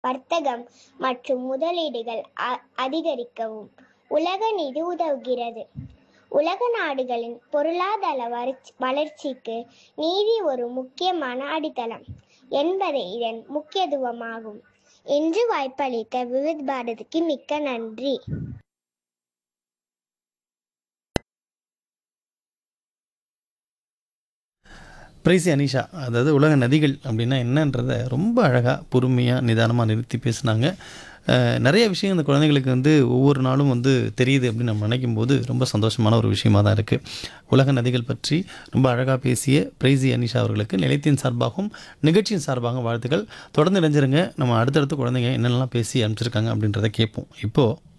வர்த்தகம் மற்றும் முதலீடுகள் அ- அதிகரிக்கவும் உலக நிதி உதவுகிறது உலக நாடுகளின் பொருளாதார வளர்ச்சி- வளர்ச்சிக்கு நீதி ஒரு முக்கியமான அடித்தளம் என்பதே இதன் முக்கியத்துவமாகும் இன்று வாய்ப்பளித்த விவித் பாரதிக்கு மிக்க நன்றி பிரைசி அனிஷா அதாவது உலக நதிகள் அப்படின்னா என்னன்றதை ரொம்ப அழகாக பொறுமையாக நிதானமாக நிறுத்தி பேசுனாங்க அஹ், நிறைய விஷயம் இந்த குழந்தைகளுக்கு வந்து ஒவ்வொரு நாளும் வந்து தெரியுது அப்படின்னு நம்ம நினைக்கும் போது ரொம்ப சந்தோஷமான ஒரு விஷயமா தான் இருக்குது உலக நதிகள் பற்றி ரொம்ப அழகாக பேசிய பிரைசி அனிஷா அவர்களுக்கு நிலையத்தின் சார்பாகவும் நிகழ்ச்சியின் சார்பாகவும் வாழ்த்துக்கள் தொடர்ந்து இணைஞ்சிருங்க நம்ம அடுத்தடுத்து குழந்தைங்க என்னென்னலாம் பேசி அனுப்பிச்சிருக்காங்க அப்படின்றத கேட்போம் இப்போது